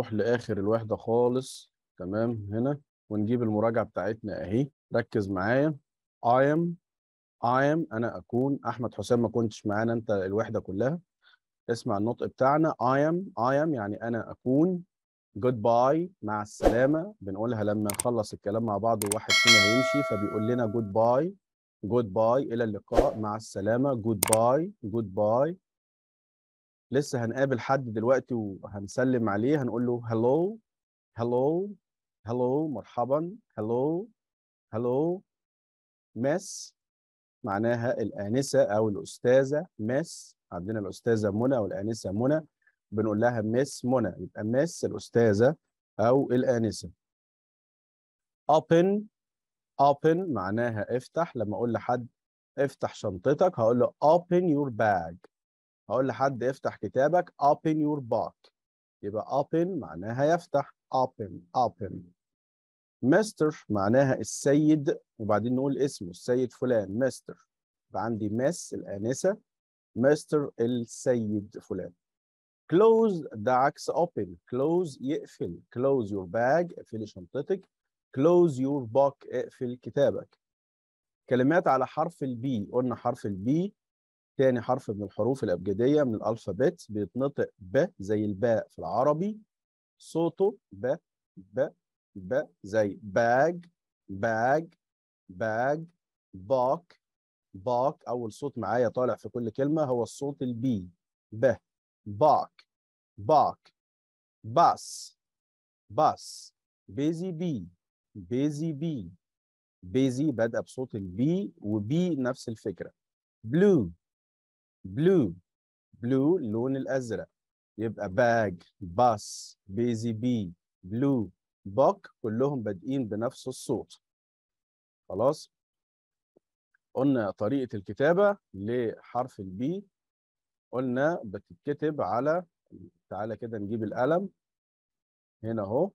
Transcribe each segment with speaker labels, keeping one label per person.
Speaker 1: نروح لآخر الوحدة خالص تمام هنا ونجيب المراجعة بتاعتنا أهي ركز معايا I am I am أنا أكون أحمد حسام ما كنتش معانا أنت الوحدة كلها اسمع النطق بتاعنا I am I am يعني أنا أكون goodbye مع السلامة بنقولها لما نخلص الكلام مع بعض وواحد فينا هيمشي فبيقول لنا goodbye goodbye إلى اللقاء مع السلامة goodbye goodbye لسه هنقابل حد دلوقتي وهنسلم عليه هنقول له hello hello hello مرحبا hello hello miss معناها الآنسة أو الأستاذة miss عندنا الأستاذة منى أو الآنسة منى بنقول لها مس منى يبقى مس الأستاذة أو الآنسة open open معناها افتح لما أقول لحد افتح شنطتك هقول له open your bag هقول لحد افتح كتابك open your book يبقى open معناها يفتح open open مستر معناها السيد وبعدين نقول اسمه السيد فلان مستر يبقى عندي مس الآنسة مستر السيد فلان close ده عكس open close يقفل close your bag اقفلي شنطتك close your book اقفل كتابك كلمات على حرف البي قلنا حرف البي تاني حرف من الحروف الأبجدية من الألفابت بيتنطق ب زي الباء في العربي صوته ب ب ب زي باج باج باج باك باك أول صوت معايا طالع في كل كلمة هو الصوت البي ب باك باك باس باس بيزي بي بيزي بي بيزي بدأ بصوت البي وبي نفس الفكرة بلو بلو بلو اللون الأزرق يبقى باج باس بيزي بي بلو باك كلهم بادئين بنفس الصوت خلاص قلنا طريقة الكتابة لحرف البي قلنا بتتكتب على تعالى كده نجيب القلم هنا اهو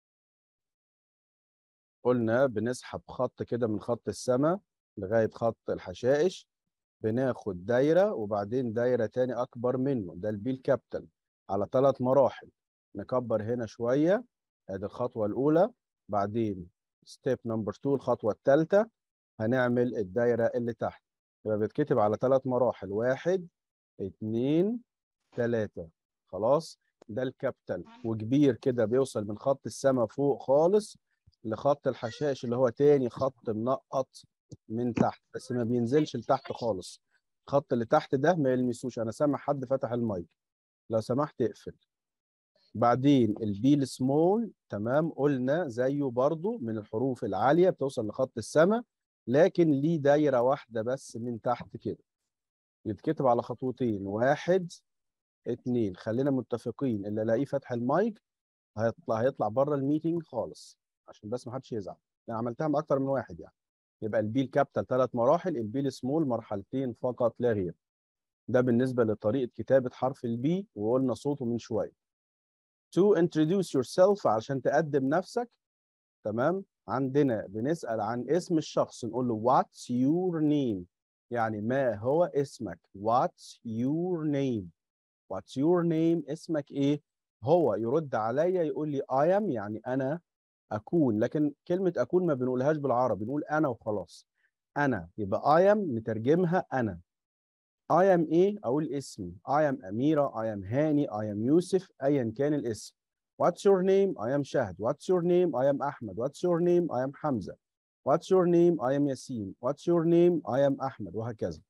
Speaker 1: قلنا بنسحب خط كده من خط السماء لغاية خط الحشائش بناخد دايرة وبعدين دايرة تاني أكبر منه ده البي الكابيتال على ثلاث مراحل نكبر هنا شوية ادي الخطوة الأولى بعدين ستيب نمبر 2 الخطوة الثالثة هنعمل الدايرة اللي تحت يبقى بيتكتب على ثلاث مراحل واحد اتنين تلاتة خلاص ده الكابيتال وكبير كده بيوصل من خط السماء فوق خالص لخط الحشائش اللي هو تاني خط منقط من تحت بس ما بينزلش لتحت خالص الخط اللي تحت ده ما يلمسوش انا سامع حد فتح المايك لو سمحت اقفل بعدين البي السمول تمام قلنا زيه برضو من الحروف العالية بتوصل لخط السماء لكن ليه دايرة واحدة بس من تحت كده يتكتب على خطوتين واحد اتنين خلينا متفقين اللي الاقيه فتح المايك هيطلع هيطلع بره الميتنج خالص عشان بس ما حدش يزعل انا عملتها مع اكتر من واحد يعني يبقى البي الكابيتال ثلاث مراحل البي السمول مرحلتين فقط لا غير ده بالنسبه لطريقه كتابه حرف البي وقلنا صوته من شويه to introduce yourself عشان تقدم نفسك تمام عندنا بنسال عن اسم الشخص نقول له what's your name يعني ما هو اسمك what's your name what's your name اسمك ايه هو يرد عليا يقول لي I am يعني انا اكون لكن كلمه اكون ما بنقولهاش بالعربي بنقول انا وخلاص انا يبقى I am نترجمها انا I am ايه اقول اسمي I am اميره I am هاني I am يوسف ايا كان الاسم What's your name I am شهد What's your name I am احمد What's your name I am حمزه What's your name I am ياسين What's your name I am احمد وهكذا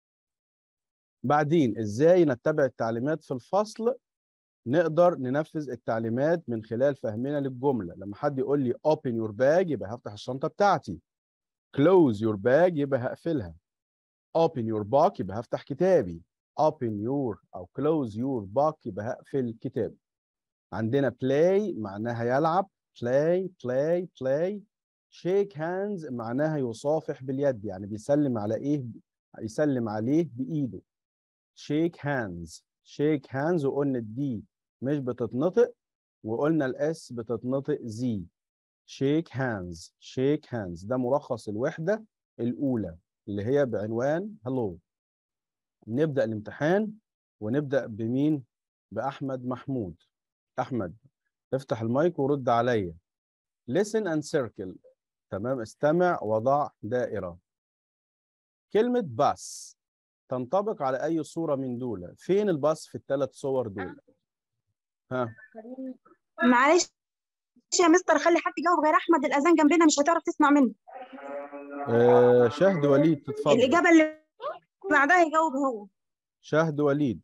Speaker 1: بعدين ازاي نتبع التعليمات في الفصل نقدر ننفذ التعليمات من خلال فهمنا للجمله لما حد يقول لي open your bag يبقى هفتح الشنطه بتاعتي close your bag يبقى هقفلها open your book يبقى هفتح كتابي open your او close your book يبقى هقفل كتابي عندنا play معناها يلعب play play play shake hands معناها يصافح باليد يعني بيسلم على ايه يسلم عليه بايده shake hands shake hands وقلنا الدي مش بتتنطق وقلنا الاس بتتنطق زي shake hands shake hands ده ملخص الوحدة الأولى اللي هي بعنوان هلو نبدأ الامتحان ونبدأ بمين؟ بأحمد محمود أحمد افتح المايك ورد عليا listen and circle تمام استمع وضع دائرة كلمة باص تنطبق على أي صورة من دول فين الباص في الثلاث صور دول ها
Speaker 2: معلش يا مستر خلي حد يجاوب غير احمد الاذان جنبنا مش هتعرف تسمع منه
Speaker 1: آه شهد وليد تتفضل
Speaker 2: الاجابه اللي بعدها يجاوب هو
Speaker 1: شهد وليد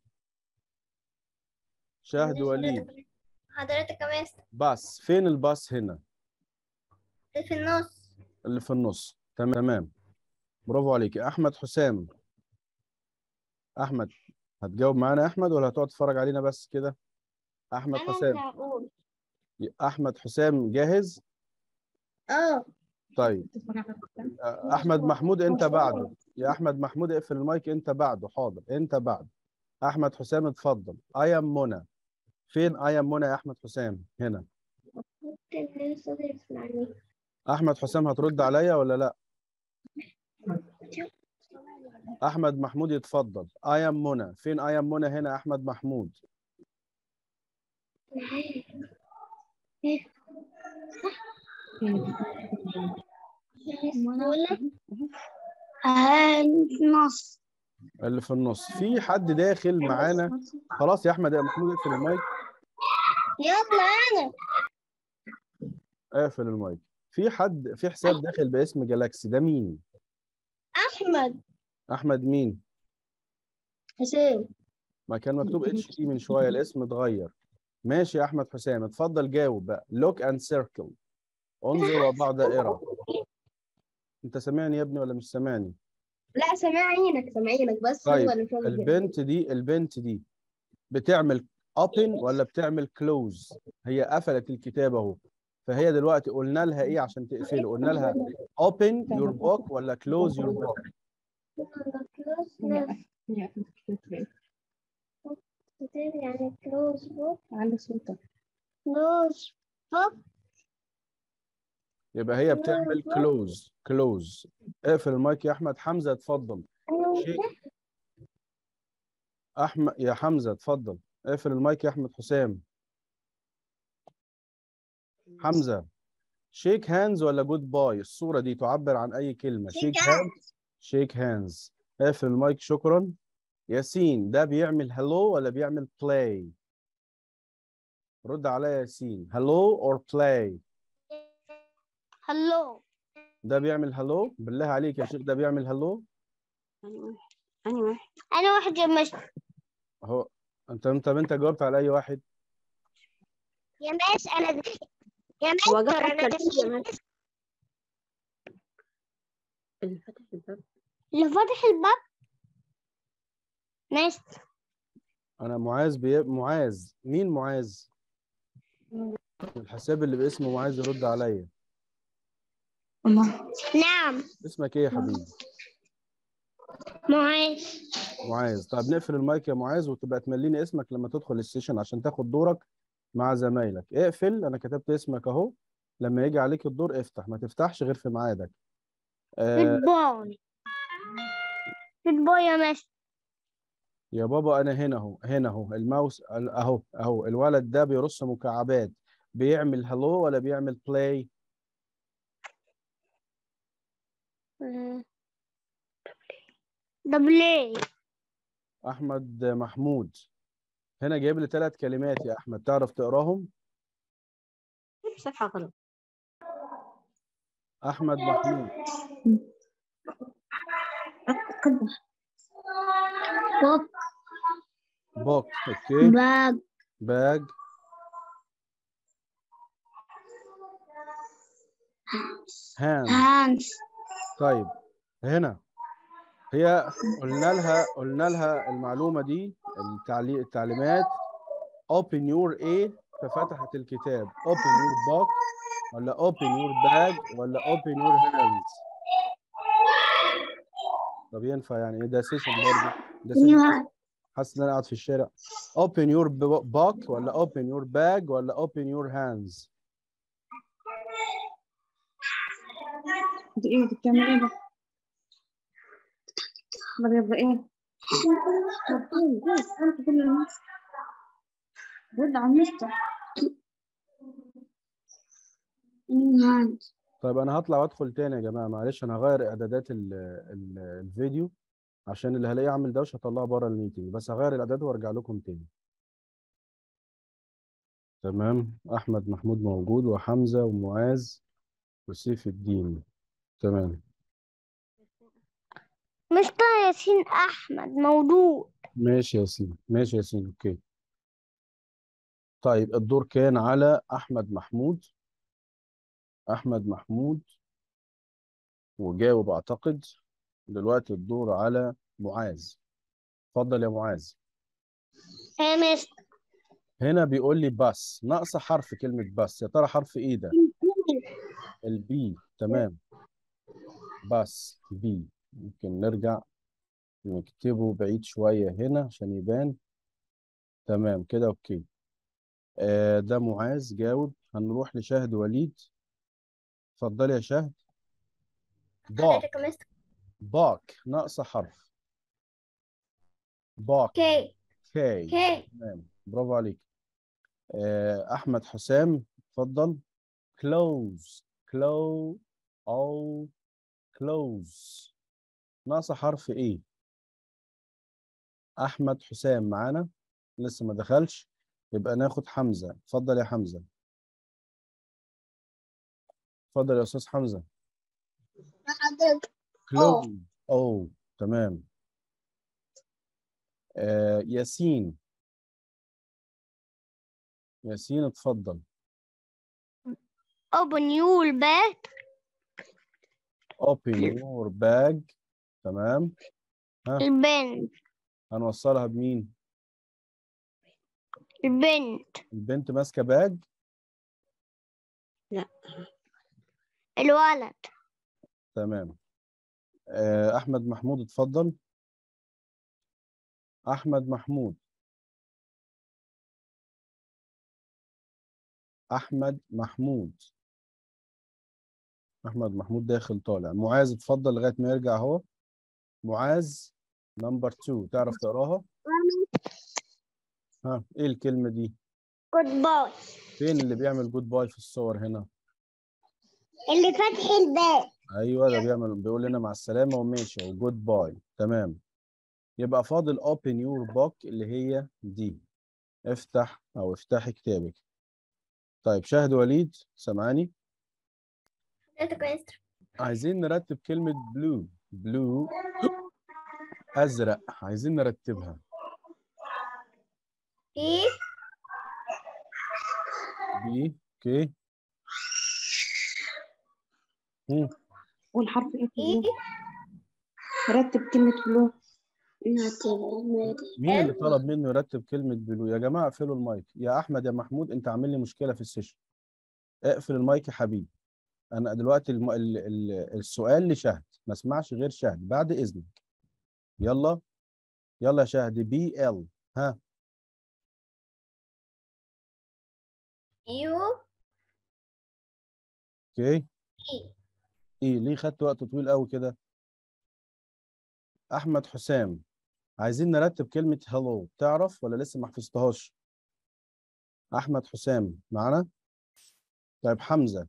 Speaker 1: شهد وليد
Speaker 3: حضرتك يا مستر
Speaker 1: باص فين الباص هنا
Speaker 3: في النص
Speaker 1: اللي في النص تمام تمام برافو عليك احمد حسام احمد هتجاوب معانا يا احمد ولا هتقعد تتفرج علينا بس كده احمد حسام
Speaker 3: هقول
Speaker 1: احمد حسام جاهز
Speaker 3: اه
Speaker 1: طيب أ- احمد محمود انت بعده يا احمد محمود اقفل المايك انت بعده حاضر انت بعد احمد حسام اتفضل ايام منى فين ايام منى يا احمد حسام هنا
Speaker 3: ممكن صوتي يسمعني
Speaker 1: احمد حسام هترد عليا ولا لا احمد محمود يتفضل ايام منى فين ايام منى هنا احمد محمود
Speaker 3: النص
Speaker 1: اللي في النص في حد داخل معانا خلاص يا احمد يا محمود اقفل المايك
Speaker 3: يلا انا
Speaker 1: اقفل المايك في حد في حساب داخل باسم جالاكسي ده مين
Speaker 3: احمد
Speaker 1: احمد مين
Speaker 3: حسين
Speaker 1: ما كان مكتوب اتش تي من شويه الاسم اتغير ماشي يا احمد حسام اتفضل جاوب بقى لوك اند سيركل انظر وضع دائره انت سامعني يا ابني ولا مش سامعني
Speaker 3: لا سامعينك سامعينك بس
Speaker 1: طيب،
Speaker 3: هو اللي مش واخد باله.
Speaker 1: البنت دي البنت دي بتعمل open ولا بتعمل close هي قفلت الكتاب اهو فهي دلوقتي قلنا لها ايه عشان تقفله قلنا لها open your book ولا close your book
Speaker 3: يعني كلوز بوك
Speaker 2: على صوتك
Speaker 3: كلوز بوك
Speaker 1: يبقى هي بتعمل close close اقفل المايك يا احمد حمزه اتفضل شيء احمد يا حمزه اتفضل اقفل المايك يا احمد حسام حمزه شيك هاندز ولا جود باي الصوره دي تعبر عن اي كلمه شيك هاندز شيك هاندز اقفل المايك شكرا ياسين ده بيعمل هلو ولا بيعمل بلاي رد عليا يا ياسين هلو اور بلاي
Speaker 3: هلو
Speaker 1: ده بيعمل هلو بالله عليك يا شيخ ده بيعمل هلو
Speaker 2: أنا واحد
Speaker 3: انا واحد يا مش
Speaker 1: اهو انت انت انت جاوبت على اي واحد
Speaker 3: يا مش انا يا مش
Speaker 2: هو جاب
Speaker 3: انا
Speaker 2: الترتيب يا مس. اللي فتح الباب
Speaker 3: اللي فاتح الباب ماشي
Speaker 1: انا معاذ بي... معاذ مين معاذ الحساب اللي باسمه معاذ يرد عليا
Speaker 3: نعم
Speaker 1: اسمك ايه يا حبيبي
Speaker 3: معاذ
Speaker 1: معاذ طب نقفل المايك يا معاذ وتبقى تمليني اسمك لما تدخل السيشن عشان تاخد دورك مع زمايلك اقفل انا كتبت اسمك اهو لما يجي عليك الدور افتح ما تفتحش غير في ميعادك آه
Speaker 3: جود باي جود باي يا مش
Speaker 1: يا بابا انا هنا اهو هنا اهو الماوس ال- اهو اهو الولد ده بيرص مكعبات بيعمل هلو ولا بيعمل بلاي
Speaker 3: دبلي
Speaker 1: احمد محمود هنا جايب لي ثلاث كلمات يا احمد تعرف تقراهم
Speaker 2: صفحة غلط
Speaker 1: احمد محمود
Speaker 3: بوك
Speaker 1: بوك اوكي
Speaker 3: باج
Speaker 1: باج هاند
Speaker 3: هانس
Speaker 1: طيب هنا هي قلنا لها قلنا لها المعلومة دي التعليق التعليمات open your A ففتحت الكتاب open your book ولا open your bag ولا open your hands طب ينفع يعني ايه ده سيشن برضه ده سيشن حاسس ان انا قاعد في الشارع open your bo- book ولا open your bag ولا open your hands
Speaker 2: دي ايه دي بتعمل ايه ده؟ ده يبقى ايه؟ بس انت كل الناس رد على المستر
Speaker 1: طيب انا هطلع وادخل تاني يا جماعه معلش انا هغير اعدادات ال ال الفيديو عشان اللي هلاقيه عامل دوشه هطلعه بره الميتنج بس هغير الاعداد وارجع لكم تاني تمام احمد محمود موجود وحمزه ومعاذ وسيف الدين تمام
Speaker 3: مستر ياسين أحمد موجود
Speaker 1: ماشي يا سيدي ماشي يا سيدي اوكي طيب الدور كان على احمد محمود احمد محمود وجاوب اعتقد دلوقتي الدور على معاذ اتفضل يا معاذ
Speaker 3: يا مستر
Speaker 1: هنا بيقول لي بس ناقصه حرف كلمه بس يا ترى حرف ايه ده البي تمام بس بي ممكن نرجع نكتبه بعيد شويه هنا عشان يبان تمام كده اوكي آه ده معاذ جاوب هنروح لشاهد وليد اتفضل يا شاهد باك
Speaker 3: حضرتك يا مستر
Speaker 1: باك ناقصه حرف باك
Speaker 3: كي
Speaker 1: كي
Speaker 3: كي
Speaker 1: تمام برافو عليك آه، احمد حسام اتفضل close close او close ناقصه حرف ايه احمد حسام معانا لسه ما دخلش يبقى ناخد حمزه اتفضل يا حمزه اتفضل يا استاذ حمزه
Speaker 3: حضرتك
Speaker 1: close او تمام آه ياسين ياسين اتفضل
Speaker 3: open your bag
Speaker 1: open your bag تمام
Speaker 3: البنت
Speaker 1: هنوصلها بمين
Speaker 3: البنت
Speaker 1: البنت ماسكه باج
Speaker 3: الولد
Speaker 1: تمام آه، احمد محمود اتفضل احمد محمود احمد محمود احمد محمود داخل طالع معاذ اتفضل لغايه ما يرجع اهو معاذ نمبر 2 تعرف تقراها ها ايه الكلمه دي
Speaker 3: جود باي
Speaker 1: فين اللي بيعمل جود باي في الصور هنا
Speaker 3: اللي فاتح الباب
Speaker 1: ايوه ده بيعمل بيقول لنا مع السلامه وماشي وجود باي تمام يبقى فاضل open your book اللي هي دي افتح او افتحي كتابك طيب شاهد وليد سامعاني
Speaker 3: حضرتك يا مستر
Speaker 1: عايزين نرتب كلمة بلو بلو أزرق عايزين نرتبها
Speaker 3: ايه
Speaker 1: بي اوكي مم.
Speaker 2: والحرف ايه في
Speaker 3: ايه
Speaker 2: اللغة؟ رتب كلمة بلو
Speaker 1: مين اللي طلب منه يرتب كلمة بلو يا جماعة اقفلوا المايك يا أحمد يا محمود أنت عامل لي مشكلة في السيشن اقفل المايك يا حبيبي أنا دلوقتي الم... ال... ال... السؤال لشهد ما اسمعش غير شهد بعد إذنك يلا يلا يا شهد بي ال ها
Speaker 3: يو
Speaker 1: اوكي
Speaker 3: ايه
Speaker 1: ايه ليه خدت وقت طويل قوي كده احمد حسام عايزين نرتب كلمة هلو تعرف ولا لسه ما حفظتهاش احمد حسام معانا طيب حمزة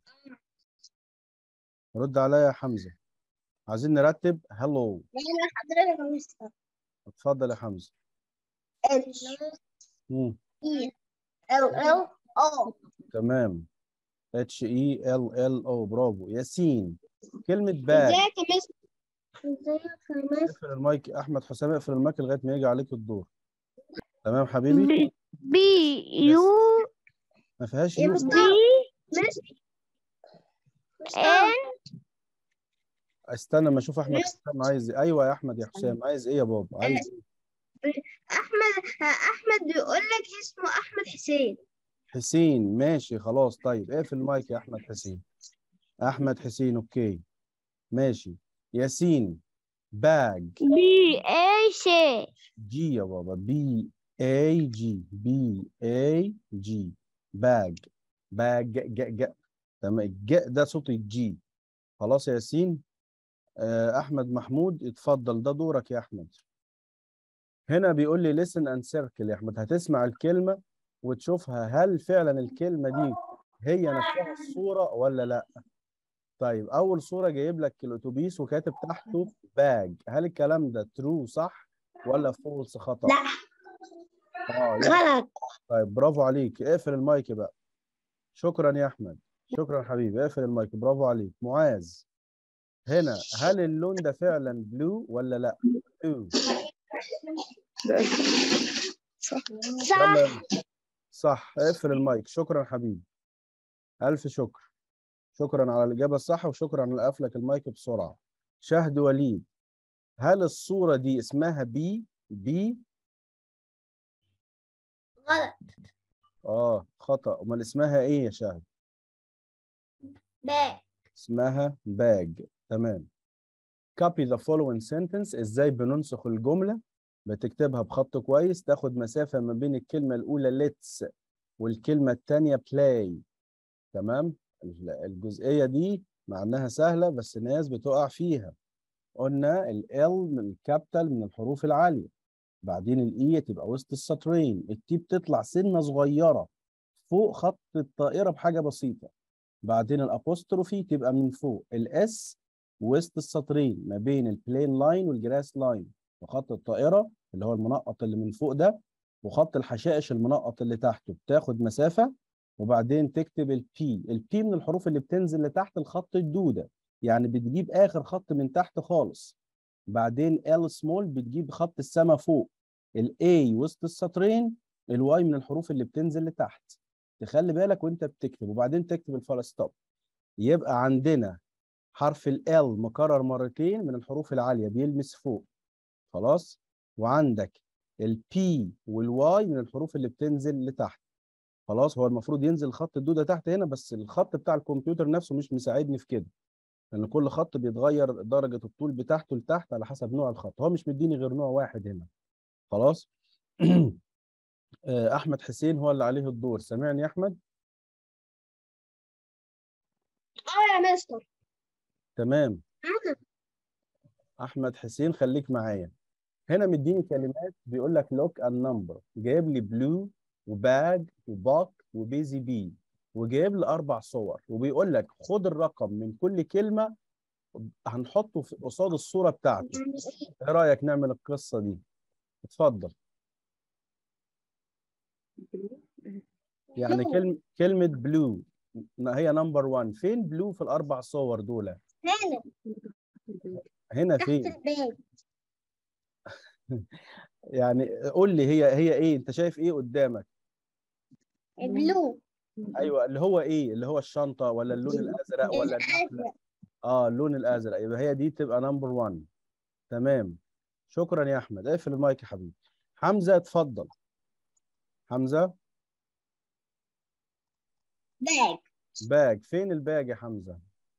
Speaker 1: رد عليا يا حمزة عايزين نرتب هلو
Speaker 3: انا حضرتك يا مستر
Speaker 1: اتفضل يا حمزة
Speaker 3: اتش
Speaker 1: مم.
Speaker 3: اي ال ال او
Speaker 1: تمام اتش اي ال ال او برافو ياسين كلمة باج
Speaker 3: ازيك يا مستر ازيك يا مستر
Speaker 1: اقفل المايك احمد حسام اقفل المايك لغاية ما يجي عليك الدور تمام حبيبي
Speaker 3: بي بي يو
Speaker 1: ما فيهاش
Speaker 3: بي
Speaker 1: يو
Speaker 3: ان
Speaker 1: استنى ما اشوف احمد حسام عايز ايه ايوه يا احمد يا حسام عايز ايه يا بابا عايز ايه
Speaker 3: احمد احمد بيقول لك اسمه احمد حسين
Speaker 1: حسين ماشي خلاص طيب اقفل المايك يا احمد حسين احمد حسين اوكي ماشي ياسين باج
Speaker 3: بي اي سي
Speaker 1: جي يا بابا بي اي جي بي اي جي باج باج ج ج تمام الج ده صوت الجي خلاص يا ياسين آه، احمد محمود اتفضل ده دورك يا احمد هنا بيقول لي listen and circle يا احمد هتسمع الكلمه وتشوفها هل فعلا الكلمه دي هي نفسها الصورة ولا لا طيب أول صورة جايب لك الأتوبيس وكاتب تحته باج هل الكلام ده ترو صح ولا فولس خطأ
Speaker 3: لا
Speaker 1: اه يبقى
Speaker 3: غلط
Speaker 1: طيب برافو عليك اقفل المايك بقى شكرا يا احمد شكرا حبيبي اقفل المايك برافو عليك معاذ هنا هل اللون ده فعلا بلو ولا لا بلو
Speaker 3: صح
Speaker 1: يلا يلا. صح اقفل المايك شكرا حبيبي الف شكر شكرا على الاجابه الصح وشكرا على قفلك المايك بسرعه شهد وليد هل الصوره دي اسمها بي بي
Speaker 3: غلط
Speaker 1: اه خطا امال اسمها ايه يا شهد
Speaker 3: باء
Speaker 1: اسمها باج تمام copy the following sentence ازاي بننسخ الجملة بتكتبها بخط كويس تاخد مسافة ما بين الكلمة الأولى let's والكلمة التانية play تمام ال- الجزئية دي مع إنها سهلة بس الناس بتقع فيها قلنا ال L من الكابيتال من الحروف العالية بعدين ال E تبقى وسط السطرين ال T بتطلع سنة صغيرة فوق خط الطائرة بحاجة بسيطة بعدين الابوستروفي تبقى من فوق الاس وسط السطرين ما بين البلين لاين والجراس لاين وخط الطائره اللي هو المنقط اللي من فوق ده وخط الحشائش المنقط اللي تحته بتاخد مسافه وبعدين تكتب البي البي من الحروف اللي بتنزل لتحت الخط الدوده يعني بتجيب اخر خط من تحت خالص بعدين ال سمول بتجيب خط السما فوق الاي وسط السطرين الواي من الحروف اللي بتنزل لتحت تخلي بالك وانت بتكتب وبعدين تكتب الفول ستوب يبقى عندنا حرف ال L مكرر مرتين من الحروف العالية بيلمس فوق خلاص وعندك ال P وال Y من الحروف اللي بتنزل لتحت خلاص هو المفروض ينزل خط الدودة تحت هنا بس الخط بتاع الكمبيوتر نفسه مش مساعدني في كده لأن كل خط بيتغير درجة الطول بتاعته لتحت على حسب نوع الخط هو مش مديني غير نوع واحد هنا خلاص آه، احمد حسين هو اللي عليه الدور سامعني يا احمد
Speaker 3: اه يا مستر
Speaker 1: تمام
Speaker 3: أنا.
Speaker 1: احمد حسين خليك معايا هنا مديني كلمات بيقول لك لوك ان نمبر جايب لي بلو وباج وباك وبيزي بي وجايب لي اربع صور وبيقول لك خد الرقم من كل كلمه هنحطه في قصاد الصوره بتاعته ايه رايك نعمل القصه دي اتفضل يعني كلمه كلمه بلو هي نمبر 1 فين بلو في الاربع صور دول
Speaker 3: هنا
Speaker 1: هنا
Speaker 3: تحت
Speaker 1: فين
Speaker 3: الباب
Speaker 1: يعني قول لي هي هي ايه انت شايف ايه قدامك
Speaker 3: البلو
Speaker 1: ايوه اللي هو ايه اللي هو الشنطه ولا اللون الازرق ولا النحله
Speaker 3: الأزرق
Speaker 1: اه اللون الازرق يبقى هي دي تبقى نمبر 1 تمام شكرا يا احمد اقفل المايك يا حبيبي حمزه اتفضل حمزه
Speaker 3: باج
Speaker 1: باج فين الباج يا حمزه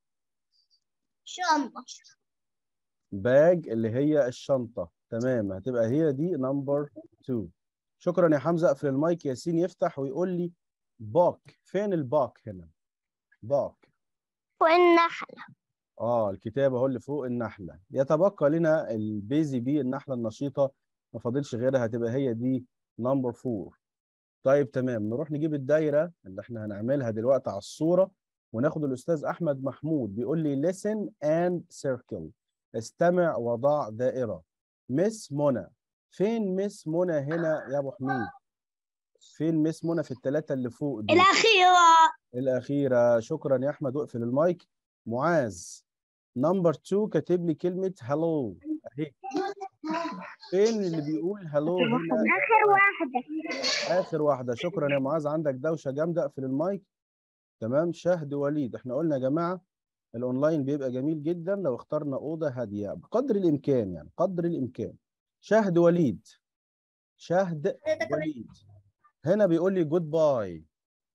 Speaker 3: شنطة
Speaker 1: باج اللي هي الشنطه تمام هتبقى هي دي نمبر 2 شكرا يا حمزه اقفل المايك ياسين يفتح ويقول لي باك فين الباك هنا باك
Speaker 3: والنحلة
Speaker 1: اه الكتاب اهو اللي فوق النحله يتبقى لنا البيزي بي النحله النشيطه ما فاضلش غيرها هتبقى هي دي نمبر 4 طيب تمام نروح نجيب الدايره اللي احنا هنعملها دلوقتي على الصوره وناخد الاستاذ احمد محمود بيقول لي listen and circle استمع وضع دائره مس منى فين مس منى هنا يا ابو حميد فين مس منى في الثلاثه اللي فوق دول
Speaker 3: الأخيرة
Speaker 1: الأخيرة شكرا يا أحمد واقفل المايك معاذ نمبر 2 كاتب لي كلمة هالو أهي فين اللي بيقول هالو هنا
Speaker 3: آخر واحدة
Speaker 1: آخر واحدة شكرا يا معاذ عندك دوشة جامدة اقفل المايك تمام شهد وليد احنا قلنا يا جماعة الأونلاين بيبقى جميل جدا لو اخترنا أوضة هادية بقدر الإمكان يعني قدر الإمكان شهد وليد شهد وليد هنا بيقول لي جود باي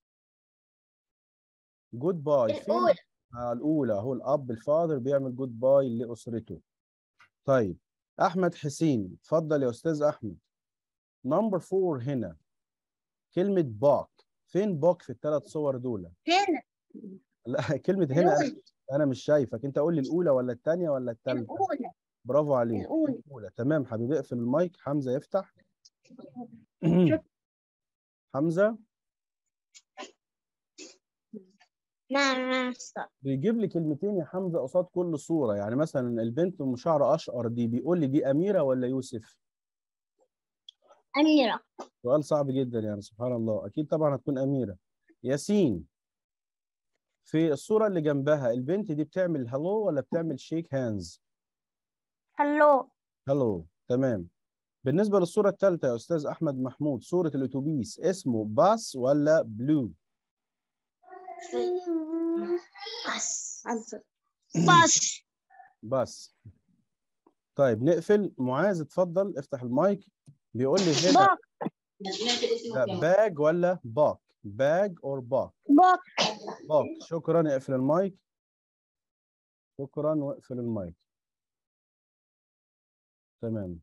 Speaker 1: جود باي فين
Speaker 3: الأولى
Speaker 1: آه، الأولى هو الأب الفاذر بيعمل جود باي لأسرته. طيب أحمد حسين اتفضل يا أستاذ أحمد. نمبر فور هنا كلمة باك فين باك في الثلاث صور دول؟
Speaker 3: هنا
Speaker 1: لا كلمة هنا أنا,
Speaker 3: الأولى
Speaker 1: أنا مش شايفك أنت قول لي الأولى ولا الثانية ولا الثالثة؟
Speaker 3: الأولى
Speaker 1: برافو عليك
Speaker 3: الأولى.
Speaker 1: الأولى تمام حبيبي اقفل المايك حمزة يفتح. حمزة
Speaker 3: نعم مستر
Speaker 1: بيجيب لي كلمتين يا حمزه قصاد كل صوره يعني مثلا البنت ام شعر اشقر دي بيقول لي دي اميره ولا يوسف
Speaker 3: أميرة
Speaker 1: سؤال صعب جدا يعني سبحان الله اكيد طبعا هتكون اميره ياسين في الصوره اللي جنبها البنت دي بتعمل هالو ولا بتعمل شيك هاندز
Speaker 3: هلو
Speaker 1: هالو تمام بالنسبه للصوره الثالثه يا استاذ احمد محمود صوره الاتوبيس اسمه باص ولا بلو
Speaker 3: بس بس
Speaker 1: باص طيب نقفل معاذ اتفضل افتح المايك بيقول لي هنا
Speaker 3: باك
Speaker 1: باج ولا باك باج اور باك
Speaker 3: باك
Speaker 1: باك شكرا اقفل المايك شكرا واقفل المايك تمام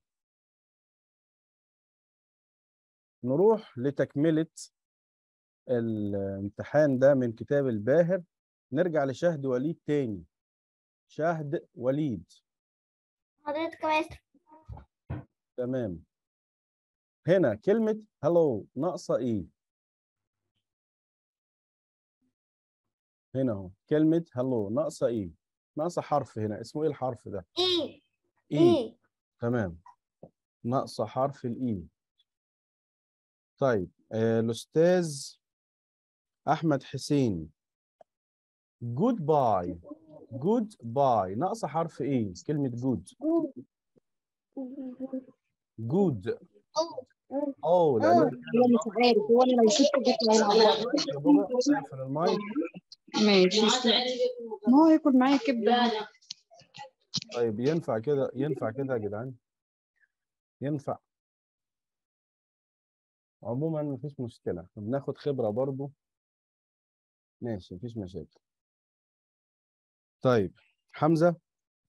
Speaker 1: نروح لتكملة الامتحان ده من كتاب الباهر نرجع لشهد وليد تاني شهد وليد
Speaker 3: حضرتك يا مستر
Speaker 1: تمام هنا كلمة هلو ناقصة ايه؟ هنا اهو كلمة هلو ناقصة ايه؟ ناقصة حرف هنا اسمه ايه الحرف ده؟
Speaker 3: إيه
Speaker 1: ايه
Speaker 3: إيه
Speaker 1: تمام ناقصة حرف الاي طيب آه الأستاذ أحمد حسين جود باي جود باي ناقصة حرف ايه؟ كلمة جود جود أو لأن
Speaker 2: هو مش عارف هو انا لو شفت كنت
Speaker 1: اقفل المايك
Speaker 2: ماشي ما هو ياكل معايا كبده
Speaker 1: طيب ينفع كده ينفع كده يا جدعان ينفع عموما مفيش مشكلة بناخد خبرة برضو ماشي مفيش مشاكل طيب حمزة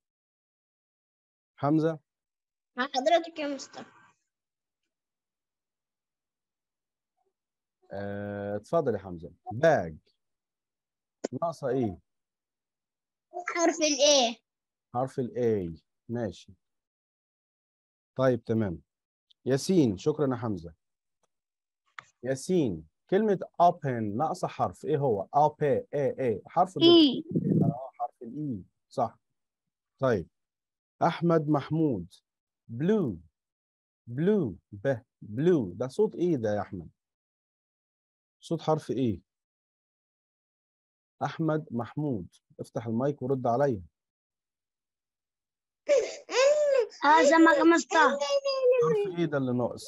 Speaker 1: حمزة
Speaker 3: مع حضرتك يا مستر
Speaker 1: آه، اتفضل يا حمزة باج ناقصة ايه
Speaker 3: حرف الإيه
Speaker 1: حرف الاي ماشي طيب تمام ياسين شكرا يا حمزة ياسين كلمة open ناقصة حرف ايه هو open ايه ايه حرف ال
Speaker 3: إيه
Speaker 1: اه حرف الاي صح طيب احمد محمود بلو بلو ب بلو ده صوت ايه ده يا احمد صوت حرف ايه احمد محمود افتح المايك ورد عليا
Speaker 3: هذا ما مستر
Speaker 1: حرف ايه ده اللي ناقص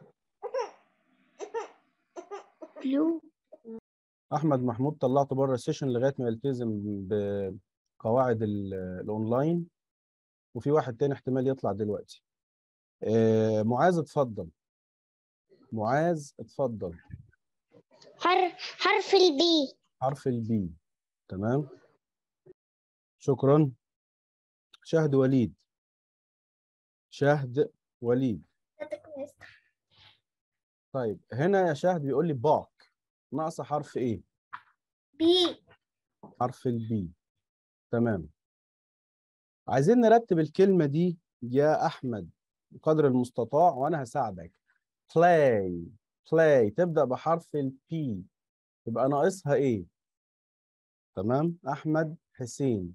Speaker 3: بلو
Speaker 1: احمد محمود طلعته بره السيشن لغايه ما يلتزم بقواعد ال- الاونلاين وفي واحد تاني احتمال يطلع دلوقتي آه، معاذ اتفضل معاذ اتفضل
Speaker 3: حرف حرف البي
Speaker 1: حرف البي تمام شكرا شهد وليد شهد وليد طيب هنا يا شهد بيقول لي باك ناقصه حرف ايه
Speaker 3: بي
Speaker 1: حرف البي تمام عايزين نرتب الكلمة دي يا أحمد بقدر المستطاع وأنا هساعدك play play تبدأ بحرف ال P يبقى ناقصها إيه؟ تمام أحمد حسين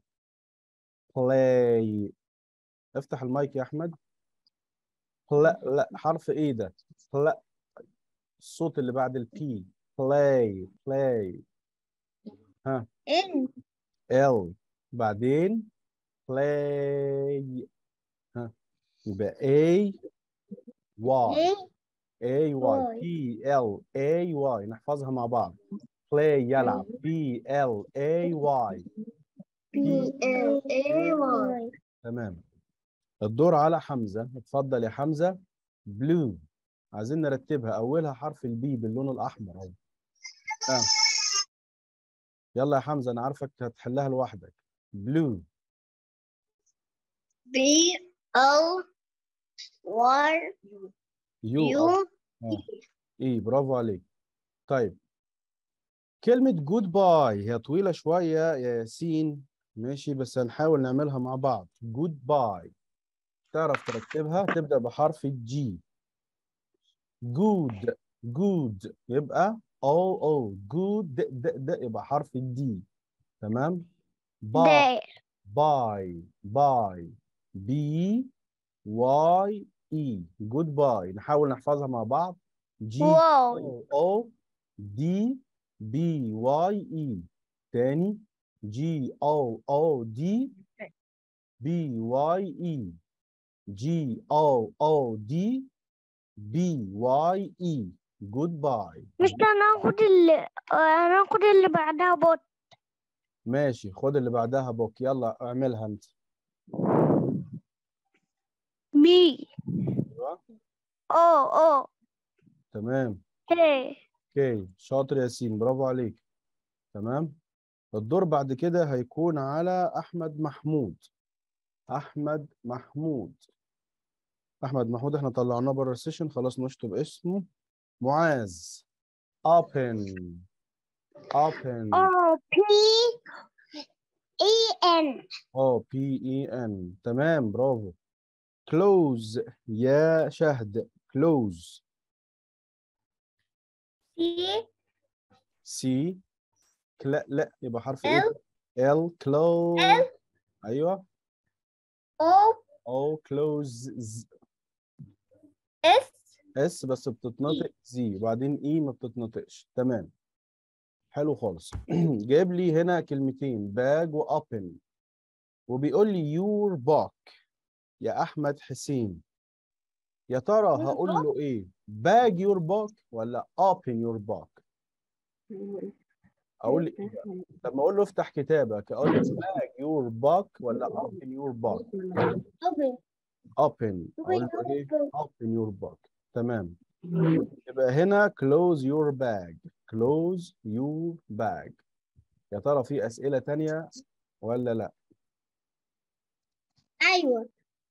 Speaker 1: play افتح المايك يا أحمد لا لا حرف إيه ده؟ لا الصوت اللي بعد ال P play play
Speaker 3: إن
Speaker 1: L بعدين play ها يبقى A Y
Speaker 3: إيه
Speaker 1: A Y P L A Y نحفظها مع بعض play يلعب P L A Y
Speaker 3: بي ال اي واي
Speaker 1: تمام الدور على حمزة اتفضل يا حمزة blue عايزين نرتبها أولها حرف البي باللون الأحمر أهو آه. يلا يا حمزة أنا عارفك هتحلها لوحدك blue
Speaker 3: بي ال واي
Speaker 1: يو
Speaker 3: يو
Speaker 1: آه. ايه برافو عليك طيب كلمة جود باي هي طويلة شوية يا ياسين ماشي بس هنحاول نعملها مع بعض جود باي تعرف ترتبها تبدأ بحرف الجي جود جود يبقى او او جود د د د يبقى حرف الدي تمام باي
Speaker 3: داير
Speaker 1: باي باي بي واي اي جود باي نحاول نحفظها مع بعض جي
Speaker 3: واي
Speaker 1: او او دي بي واي اي تاني جي او او دي بي واي اي جي او او دي بي واي اي جود باي
Speaker 3: مش هناخد اللي هناخد اللي بعدها بوت
Speaker 1: ماشي خد اللي بعدها بوك يلا اعملها انت
Speaker 3: بي
Speaker 1: ايوه
Speaker 3: او او
Speaker 1: تمام
Speaker 3: اي
Speaker 1: اوكي شاطر ياسين برافو عليك تمام الدور بعد كده هيكون على احمد محمود احمد محمود احمد محمود احنا طلعناه بره السيشن خلاص نشطب اسمه معاذ open open
Speaker 3: او بي اي ان
Speaker 1: او بي اي ان تمام برافو close يا شهد close
Speaker 3: سي
Speaker 1: سي لا لا يبقى حرف ايه ال close ايوه
Speaker 3: او
Speaker 1: او close
Speaker 3: اس
Speaker 1: اس بس بتتنطق زي وبعدين اي ما بتتنطقش تمام حلو خالص جايب لي هنا كلمتين باج وابن وبيقول لي يور باك يا احمد حسين يا ترى هقول له ايه باج يور باك ولا open يور باك اقول لي إيه بقى؟ لما اقول له افتح كتابك اقول له باج يور باك ولا open يور باك
Speaker 3: اوبن
Speaker 1: open اقول له ايه open your book تمام يبقى هنا close your bag close your bag يا ترى في أسئلة تانية ولا لا
Speaker 3: ايوه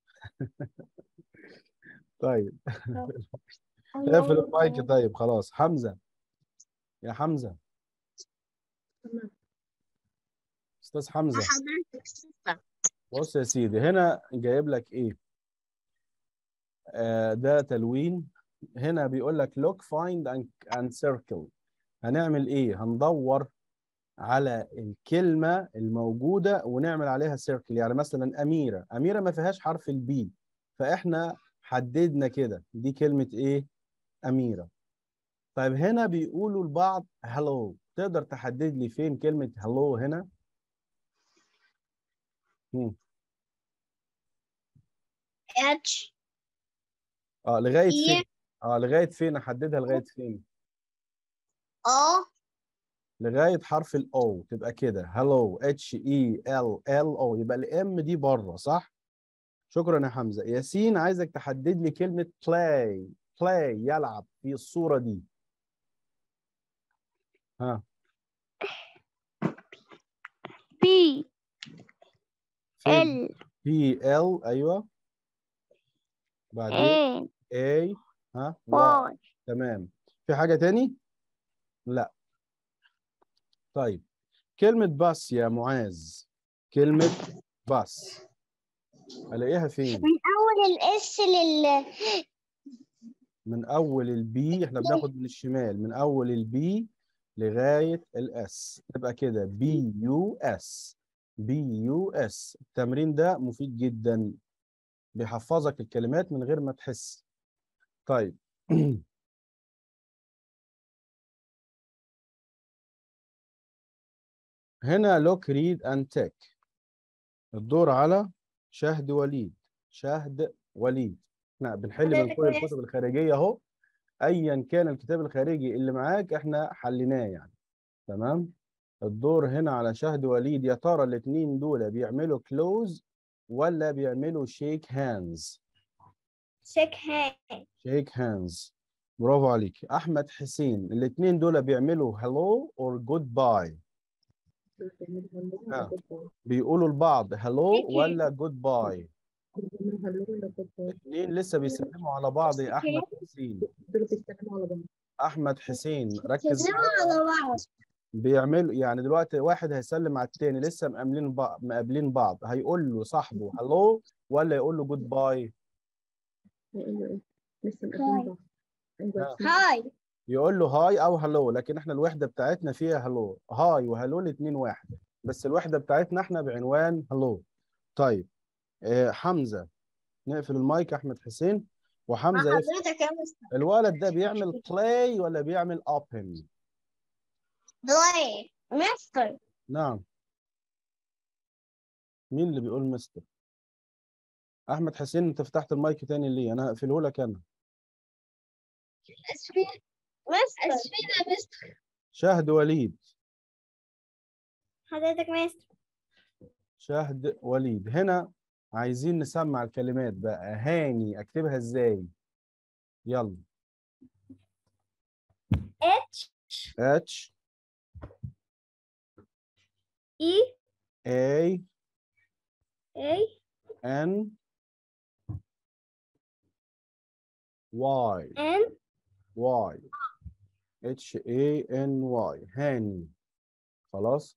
Speaker 1: طيب اقفل المايك طيب خلاص حمزة يا حمزة أستاذ حمزة بص يا سيدي هنا جايب لك إيه آه ده تلوين هنا بيقول لك look find and, and circle هنعمل ايه هندور على الكلمة الموجودة ونعمل عليها سيركل يعني مثلا أميرة أميرة ما فيهاش حرف البي فإحنا حددنا كده دي كلمة إيه أميرة طيب هنا بيقولوا لبعض هلو تقدر تحدد لي فين كلمة هلو هنا مم.
Speaker 3: اتش
Speaker 1: اه لغاية
Speaker 3: إيه.
Speaker 1: فين اه لغاية فين أحددها لغاية فين
Speaker 3: او
Speaker 1: لغايه حرف الاو تبقى كده هلو اتش اي ال ال او يبقى الام دي بره صح شكرا يا حمزه ياسين عايزك تحدد لي كلمه play play يلعب في الصوره دي ها
Speaker 3: بي
Speaker 1: فين
Speaker 3: ال
Speaker 1: بي ال ايوه بعدين
Speaker 3: ان
Speaker 1: اي ها واي
Speaker 3: واي
Speaker 1: تمام في حاجه تاني لا طيب كلمه باص يا معاذ كلمه باص الاقيها فين
Speaker 3: من اول الاس لل
Speaker 1: من اول البي احنا بناخد من الشمال من اول البي لغايه الاس تبقى كده بي يو اس بي يو اس التمرين ده مفيد جدا بيحفظك الكلمات من غير ما تحس طيب هنا لوك ريد اند تك الدور على شهد وليد شهد وليد احنا بنحل من كل الكتب الخارجيه اهو ايا كان الكتاب الخارجي اللي معاك احنا حليناه يعني تمام الدور هنا على شهد وليد يا ترى الاثنين دول بيعملوا كلوز ولا بيعملوا شيك هاندز
Speaker 3: شيك هاند
Speaker 1: شيك هاندز برافو عليك احمد حسين الاثنين دول بيعملوا هلو اور جود باي آه. بيقولوا لبعض هلو ولا جود باي الاثنين لسه بيسلموا على بعض يا احمد حسين احمد حسين ركز معايا
Speaker 3: على بعض
Speaker 1: بيعملوا يعني دلوقتي واحد هيسلم على التاني لسه مقابلين بعض مقابلين بعض هيقول له صاحبه هلو ولا يقول له جود باي
Speaker 3: هاي
Speaker 1: يقول له هاي او هلو لكن احنا الوحده بتاعتنا فيها هلو هاي وهلو الاثنين واحد بس الوحدة بتاعتنا احنا بعنوان هلو طيب آه حمزة نقفل المايك أحمد حسين وحمزة يفتح
Speaker 3: حضرتك يا مستر
Speaker 1: الولد ده بيعمل بلاي ولا بيعمل open
Speaker 3: بلاي مستر
Speaker 1: نعم مين اللي بيقول مستر احمد حسين انت فتحت المايك تاني ليه انا هقفله لك انا
Speaker 3: اسفين مستر اسفين يا مستر
Speaker 1: شهد وليد
Speaker 3: حضرتك مستر
Speaker 1: شهد وليد هنا عايزين نسمع الكلمات بقى هاني اكتبها ازاي يلا
Speaker 3: اتش
Speaker 1: اتش
Speaker 3: اي
Speaker 1: اي
Speaker 3: اي
Speaker 1: ان واي
Speaker 3: ان
Speaker 1: واي اتش اي ان واي هاني خلاص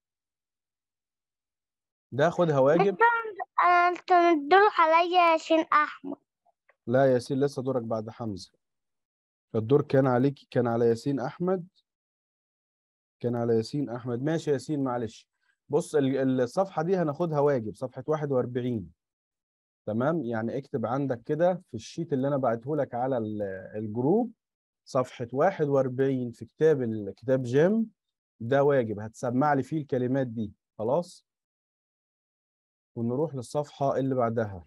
Speaker 1: ده خدها واجب
Speaker 3: انت الدور عليا عشان احمد
Speaker 1: لا ياسين لسه دورك بعد حمزة الدور كان عليك كان على ياسين أحمد كان على ياسين أحمد ماشي يا ياسين معلش بص ال- الصفحة دي هناخدها واجب صفحة 41 تمام يعني اكتب عندك كده في الشيت اللي أنا بعته لك على ال- الجروب صفحة 41 في كتاب ال- كتاب جيم ده واجب هتسمع لي فيه الكلمات دي خلاص ونروح للصفحة اللي بعدها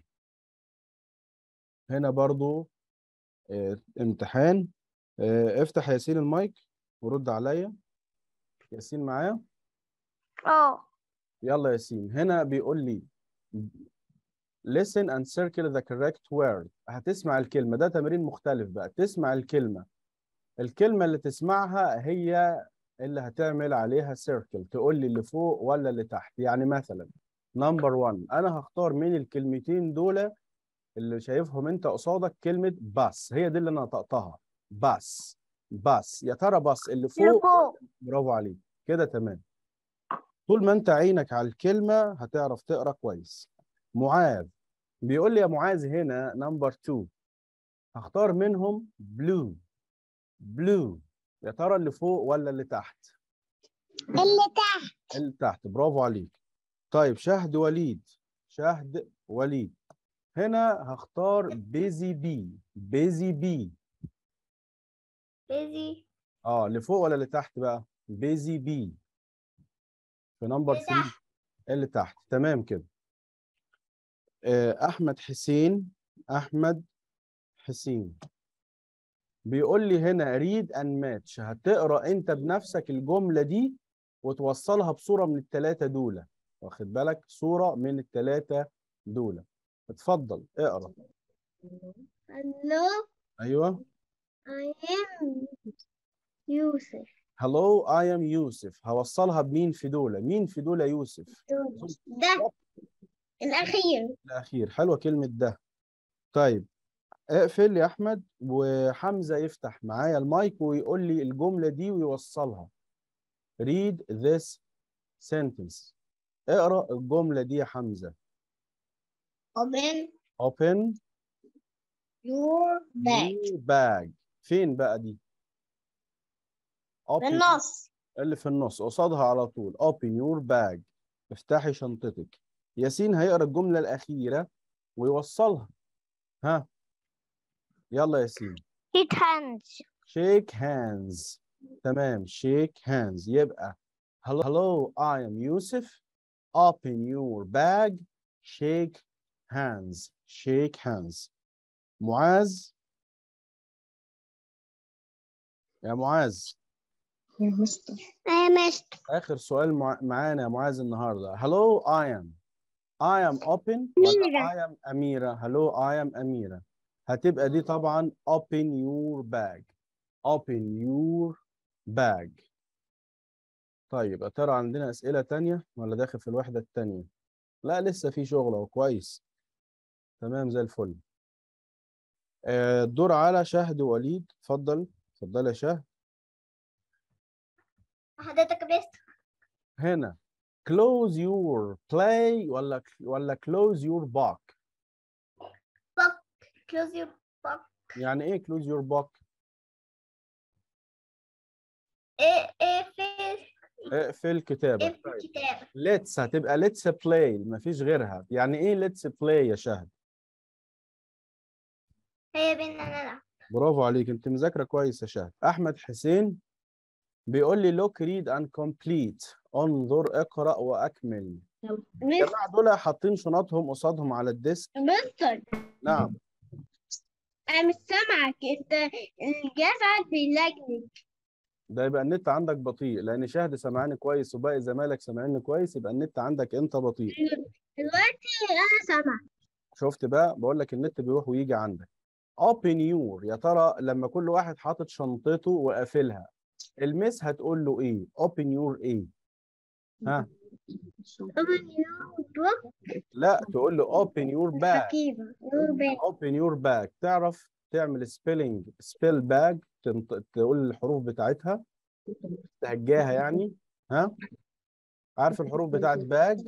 Speaker 1: هنا برضو آه، امتحان آه، افتح ياسين المايك ورد عليا ياسين معايا
Speaker 3: اه
Speaker 1: يلا ياسين هنا بيقول لي listen and circle the correct word هتسمع الكلمة ده تمرين مختلف بقى تسمع الكلمة الكلمة اللي تسمعها هي اللي هتعمل عليها circle تقول لي اللي فوق ولا اللي تحت يعني مثلا نمبر 1 انا هختار من الكلمتين دول اللي شايفهم انت قصادك كلمة بس هي دي اللي انا نطقتها بس بس يا ترى بس اللي فوق
Speaker 3: فوق
Speaker 1: برافو عليك كده تمام طول ما انت عينك على الكلمة هتعرف تقرا كويس معاذ بيقول لي يا معاذ هنا نمبر 2 هختار منهم بلو بلو يا ترى اللي فوق ولا اللي تحت
Speaker 3: اللي تحت
Speaker 1: اللي تحت برافو عليك طيب شهد وليد شهد وليد هنا هختار بيزي بي بيزي بي
Speaker 3: بيزي
Speaker 1: اه اللي فوق ولا اللي تحت بقى بيزي بي في نمبر
Speaker 3: اللي
Speaker 1: 3 اللي تحت تمام كده آه، احمد حسين احمد حسين بيقول لي هنا ريد اند ماتش هتقرا انت بنفسك الجمله دي وتوصلها بصوره من الثلاثه دول واخد بالك صوره من الثلاثه دول اتفضل اقرا
Speaker 3: Hello
Speaker 1: ايوه
Speaker 3: I am يوسف
Speaker 1: هلو اي ام يوسف هوصلها بمين في دول مين في دول يوسف
Speaker 3: ده الأخير
Speaker 1: الاخير حلوه كلمه ده طيب اقفل يا احمد وحمزه يفتح معايا المايك ويقول لي الجمله دي ويوصلها read this sentence اقرا الجمله دي يا حمزه
Speaker 3: open
Speaker 1: open
Speaker 3: your bag
Speaker 1: your bag فين بقى دي open
Speaker 3: بالنص
Speaker 1: اللي في النص قصادها على طول open your bag افتحي شنطتك ياسين هيقرا الجمله الاخيره ويوصلها ها يلا ياسين
Speaker 3: hit hands
Speaker 1: shake hands تمام shake hands يبقى hello, hello I am Yusuf open your bag shake hands shake hands معاذ يا معاذ
Speaker 2: يا مستر
Speaker 3: يا مستر
Speaker 1: آخر سؤال مع... معانا يا معاذ النهاردة hello I am I am open
Speaker 3: أميرة.
Speaker 1: ولا I am أميرة hello I am أميرة هتبقى دي طبعا open your bag open your bag طيب يا ترى عندنا أسئلة تانية ولا داخل في الوحدة التانية لا لسه في شغل اهو كويس تمام زي الفل آه، الدور على شهد ووليد اتفضل اتفضل يا شهد
Speaker 3: حضرتك مستر
Speaker 1: هنا close your play ولا ولا close your book
Speaker 3: close your book
Speaker 1: يعني ايه close your book
Speaker 3: ايه ايه في
Speaker 1: اقفل كتابك
Speaker 3: ايه في
Speaker 1: طيب
Speaker 3: الكتاب
Speaker 1: let's هتبقى let's play مفيش غيرها يعني ايه let's play يا شهد
Speaker 3: هي بينا نلعب
Speaker 1: برافو عليك انت مذاكره كويس يا شهد احمد حسين بيقول لي look read and complete انظر اقرا واكمل
Speaker 3: مستر
Speaker 1: الجماعه دول حاطين شنطهم قصادهم على الديسك
Speaker 3: مستر
Speaker 1: نعم
Speaker 3: انا مش سامعك انت الجهاز عندك بيلاجني
Speaker 1: ده يبقى النت عندك بطيء لان شهد سمعاني كويس وباقي زمايلك سامعيني كويس يبقى النت عندك انت بطيء
Speaker 3: دلوقتي انا سامعك
Speaker 1: شفت بقى بقول لك النت بيروح ويجي عندك open your يا ترى لما كل واحد حاطط شنطته وقافلها المس هتقول له ايه open your ايه ها
Speaker 3: open your book
Speaker 1: لا تقول له open your bag
Speaker 3: حكيمة your bag
Speaker 1: open your bag تعرف تعمل spelling spell bag تنط... تقول الحروف بتاعتها تهجاها يعني ها عارف الحروف بتاعت باج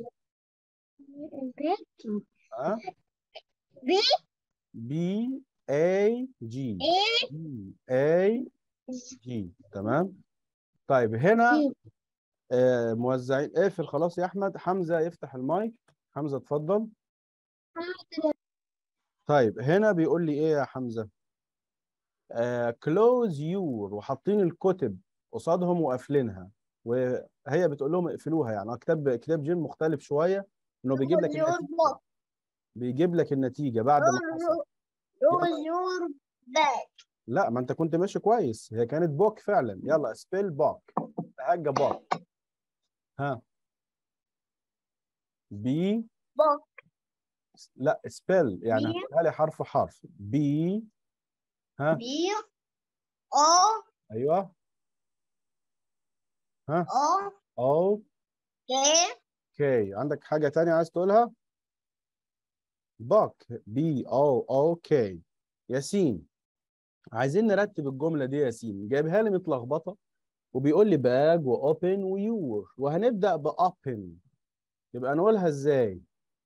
Speaker 3: bag
Speaker 1: ها
Speaker 3: B
Speaker 1: بي اي جي
Speaker 3: A
Speaker 1: بي اي جي تمام طيب هنا
Speaker 3: G
Speaker 1: آه موزعين اقفل خلاص يا احمد حمزه يفتح المايك حمزه اتفضل طيب هنا بيقول لي ايه يا حمزه آه close your وحاطين الكتب قصادهم وقافلينها وهي بتقول لهم اقفلوها يعني كتاب كتاب جيم مختلف شويه انه بيجيب لك
Speaker 3: your
Speaker 1: النتيجه
Speaker 3: book
Speaker 1: بيجيب لك النتيجه بعد ما حصل
Speaker 3: close your bag
Speaker 1: لا ما انت كنت ماشي كويس هي كانت بوك فعلا يلا سبيل بوك حاجه بوك ها بي
Speaker 3: book
Speaker 1: لا سبيل يعني
Speaker 3: بي.
Speaker 1: هاتها لي حرف حرف بي ها
Speaker 3: B O
Speaker 1: ايوه ها
Speaker 3: O
Speaker 1: او
Speaker 3: K
Speaker 1: كي عندك حاجه تانية عايز تقولها بوك بي او او كي ياسين عايزين نرتب الجمله دي يا ياسين جايبها لي متلخبطه وبيقول لي باج واوبن ويور وهنبدا باوبن يبقى نقولها ازاي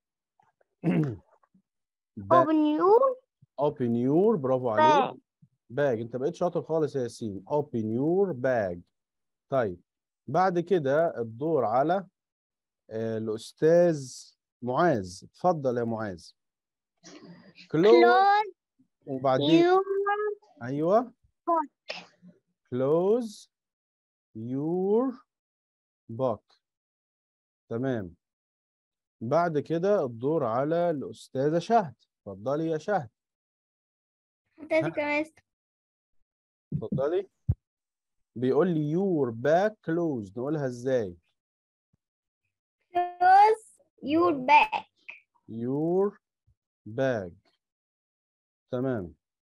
Speaker 3: open your
Speaker 1: اوبن يور برافو عليك باج انت بقيت شاطر خالص يا ياسين اوبن يور باج طيب بعد كده الدور على آه، الاستاذ معاذ اتفضل يا معاذ كلوز
Speaker 3: close
Speaker 1: وبعدين
Speaker 3: your
Speaker 1: ايوه
Speaker 3: book
Speaker 1: close your book تمام بعد كده الدور على الأستاذة شهد اتفضلي يا شهد
Speaker 3: حضرتك كمان
Speaker 1: اتفضلي بيقول لي your bag closed نقولها ازاي
Speaker 3: close your bag
Speaker 1: your bag تمام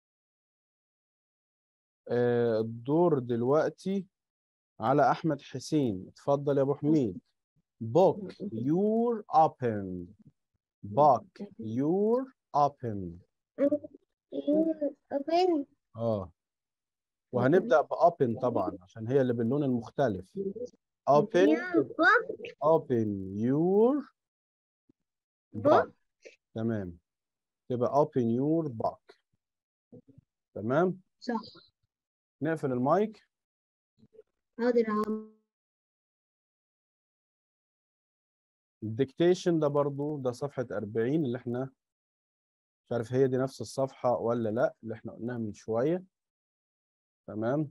Speaker 1: آه الدور دلوقتي على أحمد حسين اتفضل يا أبو حميد book your open book your open
Speaker 3: your open
Speaker 1: اه وهنبدأ بأوبن طبعا عشان هي اللي باللون المختلف open
Speaker 3: your book
Speaker 1: open your book
Speaker 3: book
Speaker 1: تمام تبقى open your book تمام
Speaker 3: صح
Speaker 1: نقفل المايك
Speaker 3: حاضر يا عم
Speaker 1: الديكتيشن ده برضو ده صفحة 40 اللي احنا مش عارف هي دي نفس الصفحة ولا لا اللي احنا قلناها من شوية تمام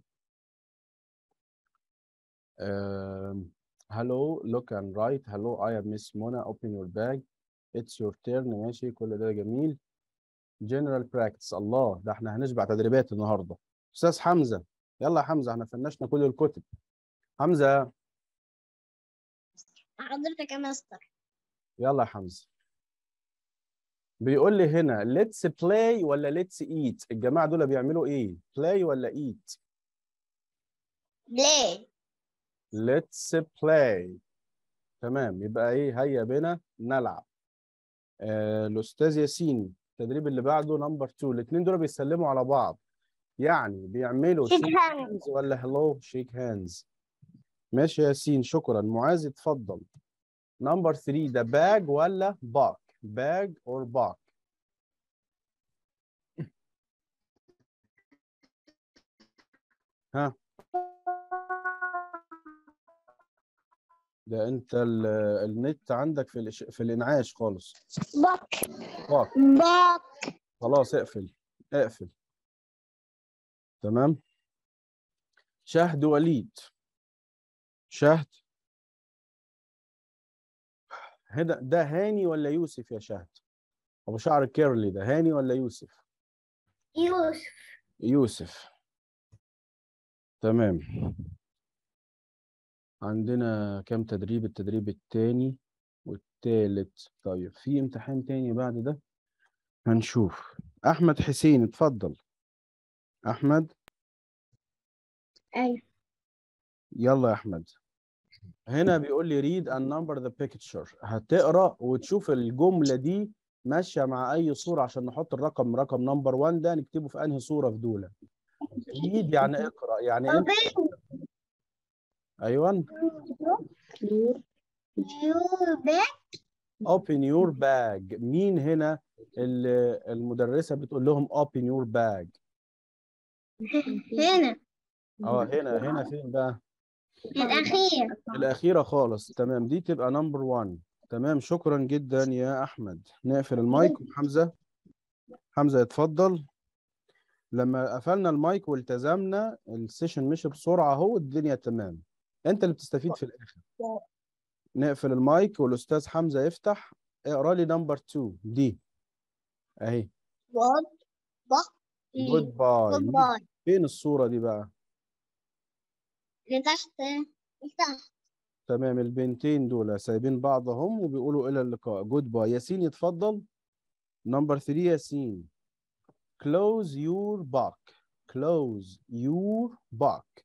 Speaker 1: um, hello look and write hello I am Miss Mona open your bag it's your turn ماشي كل ده جميل general practice الله ده احنا هنشبع تدريبات النهارده استاذ حمزة يلا يا حمزة احنا فنشنا كل الكتب حمزة
Speaker 3: حضرتك يا مستر
Speaker 1: يلا يا حمزة بيقول لي هنا let's play ولا let's eat الجماعة دول بيعملوا ايه play ولا eat
Speaker 3: play
Speaker 1: let's play تمام يبقى ايه هيا بنا نلعب آه الاستاذ ياسين التدريب اللي بعده نمبر 2 الاثنين دول بيسلموا على بعض يعني بيعملوا
Speaker 3: Shake
Speaker 1: shake
Speaker 3: hands.
Speaker 1: hands ولا hello shake hands ماشي يا ياسين شكرا معاذ اتفضل نمبر 3 ده باج ولا باك باج اور باك ها ده انت ال- النت عندك في الإش... في الانعاش خالص
Speaker 3: بك
Speaker 1: واك
Speaker 3: بك
Speaker 1: خلاص اقفل اقفل تمام شهد وليد شهد هنا ده هاني ولا يوسف يا شهد ابو شعر كيرلي ده هاني ولا يوسف
Speaker 3: يوسف
Speaker 1: يوسف تمام عندنا كام تدريب التدريب التاني والتالت طيب في امتحان تاني بعد ده هنشوف احمد حسين اتفضل احمد
Speaker 3: ايوه
Speaker 1: يلا يا احمد هنا بيقول لي read and number the picture هتقرا وتشوف الجمله دي ماشيه مع اي صوره عشان نحط الرقم رقم نمبر 1 ده نكتبه في انهي صوره في دول read يعني اقرا يعني انت ايوه open your bag مين هنا اللي المدرسه بتقول لهم open your bag
Speaker 3: هنا
Speaker 1: اه هنا هنا فين بقى
Speaker 3: الأخير
Speaker 1: الأخيرة خالص تمام دي تبقى نمبر 1 تمام شكرا جدا يا أحمد نقفل المايك حمزة حمزة اتفضل لما قفلنا المايك والتزمنا السيشن مشي بسرعة اهو الدنيا تمام أنت اللي بتستفيد في الآخر نقفل المايك والأستاذ حمزة يفتح اقرا لي نمبر 2 دي أهي جود باي فين الصورة دي بقى
Speaker 3: لتحت لتحت
Speaker 1: تمام البنتين دول سايبين بعضهم وبيقولوا إلى اللقاء جود باي ياسين يتفضل نمبر 3 ياسين close your book close your book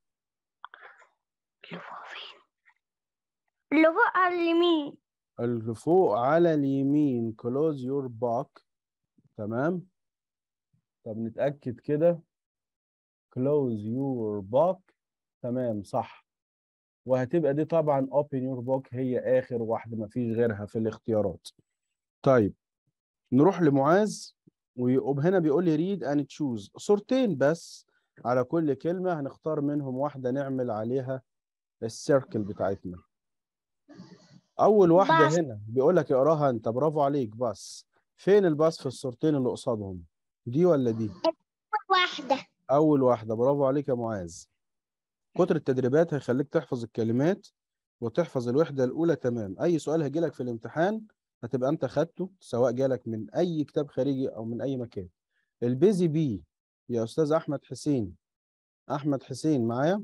Speaker 3: اللي فوق على اليمين
Speaker 1: اللي فوق على اليمين close your book تمام طب نتأكد كده close your book تمام صح وهتبقى دي طبعا open your book هي آخر واحدة مفيش غيرها في الاختيارات طيب نروح لمعاذ وهنا بيقول لي read and choose صورتين بس على كل كلمة هنختار منهم واحدة نعمل عليها السيركل بتاعتنا أول واحدة
Speaker 3: باص.
Speaker 1: هنا بيقول لك اقراها أنت برافو عليك بس فين الباص في الصورتين اللي قصادهم دي ولا دي
Speaker 3: واحدة
Speaker 1: أول واحدة برافو عليك يا معاذ كتر التدريبات هيخليك تحفظ الكلمات وتحفظ الوحدة الأولى تمام أي سؤال هيجيلك في الامتحان هتبقى أنت خدته سواء جالك من أي كتاب خارجي أو من أي مكان البيزي بي يا أستاذ أحمد حسين أحمد حسين معايا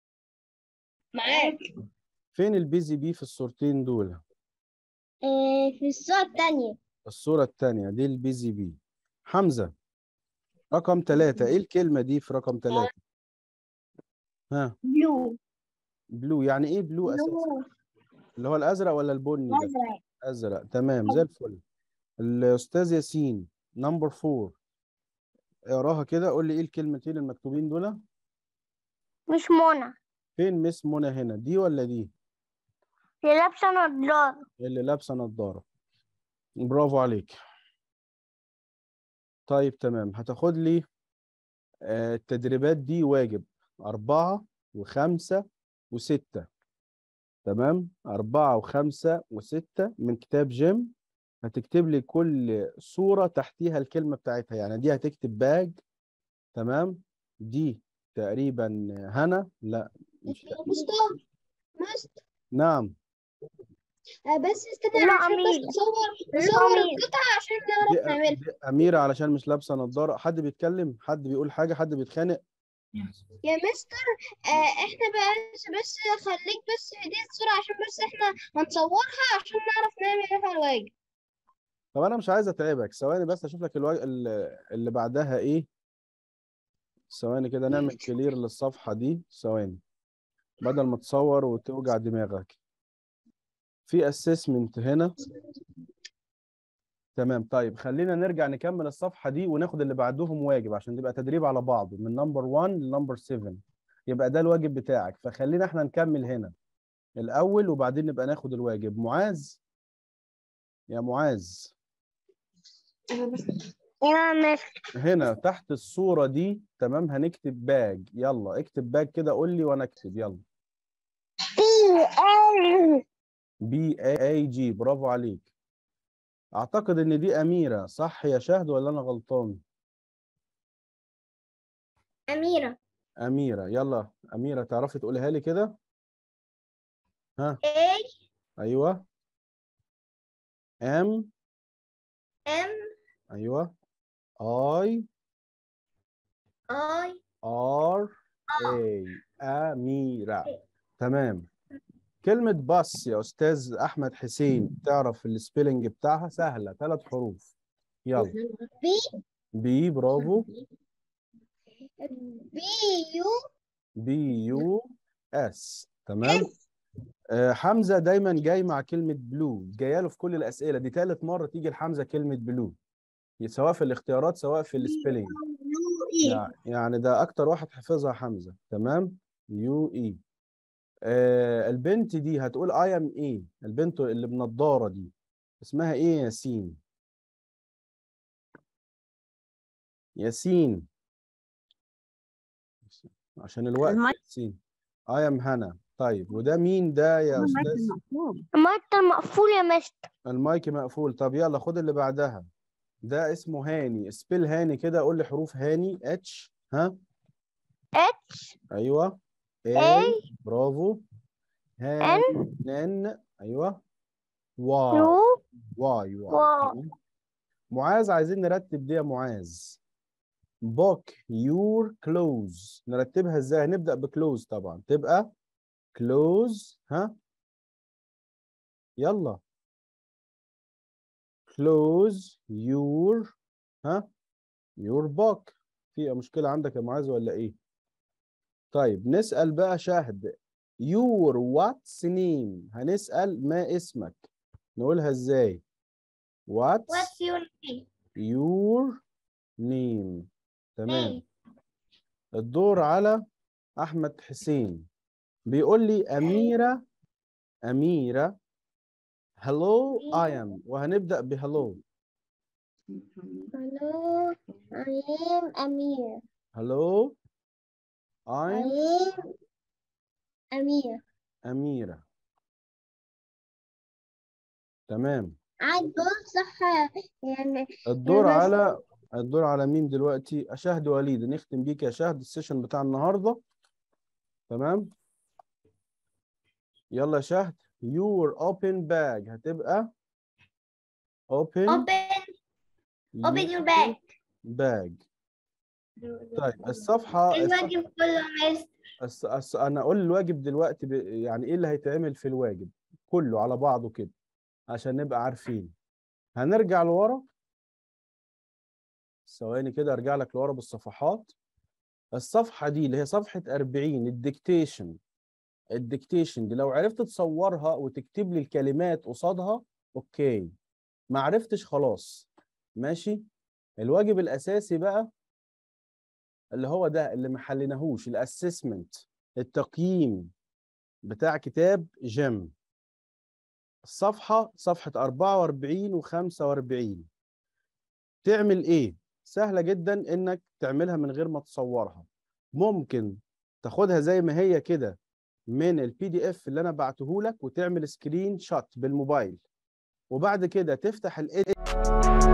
Speaker 3: معاك
Speaker 1: فين البيزي بي في الصورتين دول
Speaker 3: في الصورة التانية
Speaker 1: الصورة التانية دي البيزي بي حمزة رقم ثلاثة إيه الكلمة دي في رقم ثلاثة ها
Speaker 3: بلو
Speaker 1: بلو يعني إيه بلو أساسا
Speaker 3: بلو
Speaker 1: اللي هو الأزرق ولا البني ده
Speaker 3: أزرق
Speaker 1: أزرق تمام زي الفل الأستاذ ياسين نمبر فور اقراها كده قول لي إيه الكلمتين المكتوبين دول
Speaker 3: مش منى
Speaker 1: فين مس منى هنا دي ولا دي
Speaker 3: هي لابسة نضارة
Speaker 1: اللي لابسة نظارة برافو عليك طيب تمام هتاخد لي آه، التدريبات دي واجب أربعة وخمسة وستة تمام أربعة وخمسة وستة من كتاب جيم هتكتب لي كل صورة تحتيها الكلمة بتاعتها يعني دي هتكتب باج تمام دي تقريبا هنا لا مش
Speaker 4: مستر مستر
Speaker 1: نعم
Speaker 4: بس استنى
Speaker 3: لا،
Speaker 4: عشان
Speaker 3: أمير.
Speaker 4: بس نصور
Speaker 3: لا،
Speaker 4: نصور
Speaker 3: أمير.
Speaker 4: القطعة عشان
Speaker 1: دي,
Speaker 4: نعرف نعملها
Speaker 1: دي أميرة علشان مش لابسة نظارة حد بيتكلم حد بيقول حاجة حد بيتخانق
Speaker 4: يا مستر آه احنا بس بس خليك بس في دي الصورة عشان بس احنا هنصورها عشان نعرف نعمل فيها الواجب
Speaker 1: طب انا مش عايز اتعبك ثواني بس اشوف لك الو... ال- اللي بعدها ايه ثواني كده نعمل كلير للصفحة دي ثواني بدل ما تصور وتوجع دماغك في اسسمنت هنا تمام طيب خلينا نرجع نكمل الصفحة دي وناخد اللي بعدهم واجب عشان تبقى تدريب على بعضه من نمبر 1 لنمبر 7 يبقى ده الواجب بتاعك فخلينا احنا نكمل هنا الأول وبعدين نبقى ناخد الواجب معاذ يا معاذ
Speaker 3: يا مس
Speaker 1: هنا تحت الصورة دي تمام هنكتب باج يلا اكتب باج كده قول لي وانا اكتب يلا
Speaker 3: بي ال
Speaker 1: بي اي جي برافو عليك اعتقد ان دي اميره صح يا شهد ولا انا غلطان
Speaker 4: أميرة
Speaker 1: اميره يلا اميره تعرفي تقولها لي كده ها
Speaker 4: A
Speaker 1: ايوه ام
Speaker 4: M
Speaker 1: ايوه اي
Speaker 4: I
Speaker 1: ار اي اميره تمام كلمه باص يا استاذ احمد حسين تعرف السبيلنج بتاعها سهله ثلاث حروف يلا
Speaker 4: B
Speaker 1: بي برافو
Speaker 4: B U
Speaker 1: بي يو اس تمام آه حمزه دايما جاي مع كلمه بلو جايه له في كل الاسئله دي ثالث مره تيجي لحمزه كلمه بلو سواء في الاختيارات سواء في السبيلنج
Speaker 4: U E
Speaker 1: يع- يعني ده اكتر واحد حفظها حمزه تمام يو اي آه البنت دي هتقول اي ام ايه البنت اللي بنضاره دي اسمها ايه يا ياسين ياسين عشان الوقت
Speaker 2: المايك.
Speaker 1: ياسين اي ام هنا طيب وده مين ده يا استاذ
Speaker 3: المايك مقفول يا مستر
Speaker 1: المايك مقفول طب يلا خد اللي بعدها ده اسمه هاني سبيل هاني كده قول لي حروف هاني اتش ها
Speaker 3: اتش
Speaker 1: ايوه
Speaker 3: A
Speaker 1: اي برافو هاني ان ايوه واي
Speaker 3: يو
Speaker 1: واي واي
Speaker 3: واي.
Speaker 1: تمام. معاذ عايزين نرتب دي يا معاذ book your clothes نرتبها ازاي هنبدأ بكلوز طبعا تبقى close ها يلا close your ها your book في مشكلة عندك يا معاذ ولا ايه طيب نسأل بقى شهد your what's name هنسأل ما اسمك نقولها ازاي what's
Speaker 4: What's your name
Speaker 1: your name تمام
Speaker 4: name
Speaker 1: الدور على احمد حسين بيقول لي اميره اميره hello I am وهنبدا بهلو
Speaker 4: Hello I am Amir
Speaker 1: hello
Speaker 4: I
Speaker 1: I'm
Speaker 4: am Amir
Speaker 1: اميره تمام
Speaker 4: عاد دول صح يعني
Speaker 1: الدور
Speaker 4: بس-
Speaker 1: على الدور على مين دلوقتي شهد وليد نختم بيك يا شهد السيشن بتاع النهارده تمام يلا يا شهد your open bag هتبقى open
Speaker 4: open open your bag
Speaker 1: bag طيب الصفحة الصفحة
Speaker 4: الواجب كله مس
Speaker 1: الص... الص... أنا أقول الواجب دلوقتي ب... يعني إيه اللي هيتعمل في الواجب كله على بعضه كده عشان نبقى عارفين هنرجع لورا ثواني كده أرجع لك لورا بالصفحات الصفحة دي اللي هي صفحة 40 الديكتيشن الديكتيشن دي لو عرفت تصورها وتكتب لي الكلمات قصادها أوكي ما عرفتش خلاص ماشي الواجب الأساسي بقى اللي هو ده اللي ما حليناهوش الاسسمنت التقييم بتاع كتاب جيم الصفحة صفحة 44 و 45 تعمل ايه؟ سهلة جدا انك تعملها من غير ما تصورها ممكن تاخدها زي ما هي كده من البي دي اف اللي انا بعته لك وتعمل سكرين شوت بالموبايل وبعد كده تفتح ال